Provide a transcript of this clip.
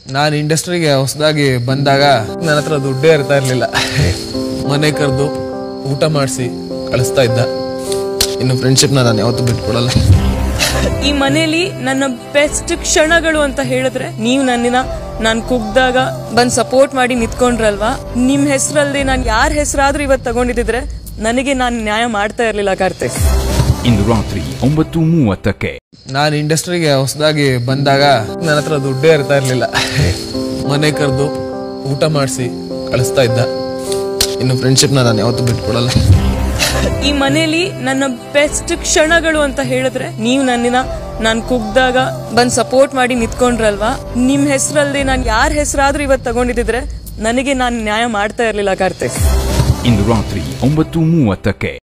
ನಾನು ಇಂಡಸ್ಟ್ರಿಗೆ ಹೊಸದಾಗಿ ಬಂದಾಗ ನನ್ನ ಹತ್ರ ದುಡ್ಡೇ ಇರ್ತಾ ಇರಲಿಲ್ಲ ಮನೆ ಕರೆದು ಊಟ ಮಾಡಿಸಿ ಕಳಿಸ್ತಾ ಇದ್ದ ಇನ್ನು ಫ್ರೆಂಡ್ಶಿಪ್ನ ನಾನು ಯಾವತ್ತೂ ಬಿಟ್ಕೊಡಲ್ಲ ಈ ಮನೇಲಿ ನನ್ನ ಬೆಸ್ಟ್ ಕ್ಷಣಗಳು ಅಂತ ಹೇಳಿದ್ರೆ ನೀವು ನನ್ನನ್ನ ನಾನು ಕುಗ್ದಾಗ ಬಂದ್ ಸಪೋರ್ಟ್ ಮಾಡಿ ನಿಂತ್ಕೊಂಡ್ರಲ್ವಾ ನಿಮ್ ಹೆಸರಲ್ಲಿ ನಾನು ಯಾರ ಹೆಸರಾದ್ರೂ ಇವತ್ತು ತಗೊಂಡಿದ್ರೆ ನನಗೆ ನಾನು ನ್ಯಾಯ ಮಾಡ್ತಾ ಇರ್ಲಿಲ್ಲ ಕಾರ್ತಿಕ್ ಇಂದು ರಾತ್ರಿ ಒಂಬತ್ತು ಮೂವತ್ತಕ್ಕೆ ನಾನು ಇಂಡಸ್ಟ್ರಿಗೆ ಹೊಸದಾಗಿ ಬಂದಾಗ ನನ್ನ ಹತ್ರ ದುಡ್ಡೇ ಇರ್ತಾ ಇರಲಿಲ್ಲ ಮನೆ ಕರೆದು ಊಟ ಮಾಡಿಸಿ ಕಳಿಸ್ತಾ ಇದ್ದ ಇನ್ನು ಫ್ರೆಂಡ್ಶಿಪ್ನ ನಾನು ಯಾವತ್ತೂ ಬಿಟ್ಕೊಡಲ್ಲ ಈ ಮನೇಲಿ ನನ್ನ ಬೆಸ್ಟ್ ಕ್ಷಣಗಳು ಅಂತ ಹೇಳಿದ್ರೆ ನೀವು ನನ್ನನ್ನ ನಾನು ಕುಗ್ದಾಗ ಬಂದ್ ಸಪೋರ್ಟ್ ಮಾಡಿ ನಿಂತ್ಕೊಂಡ್ರಲ್ವಾ ನಿಮ್ ಹೆಸರಲ್ಲಿ ನಾನು ಯಾರ ಹೆಸರಾದ್ರೂ ಇವತ್ತು ತಗೊಂಡಿದ್ರೆ ನನಗೆ ನಾನು ನ್ಯಾಯ ಮಾಡ್ತಾ ಇರ್ಲಿಲ್ಲ ಕಾರ್ತಿಕ್ ಇಂದು ರಾತ್ರಿ ಒಂಬತ್ತು ಮೂವತ್ತಕ್ಕೆ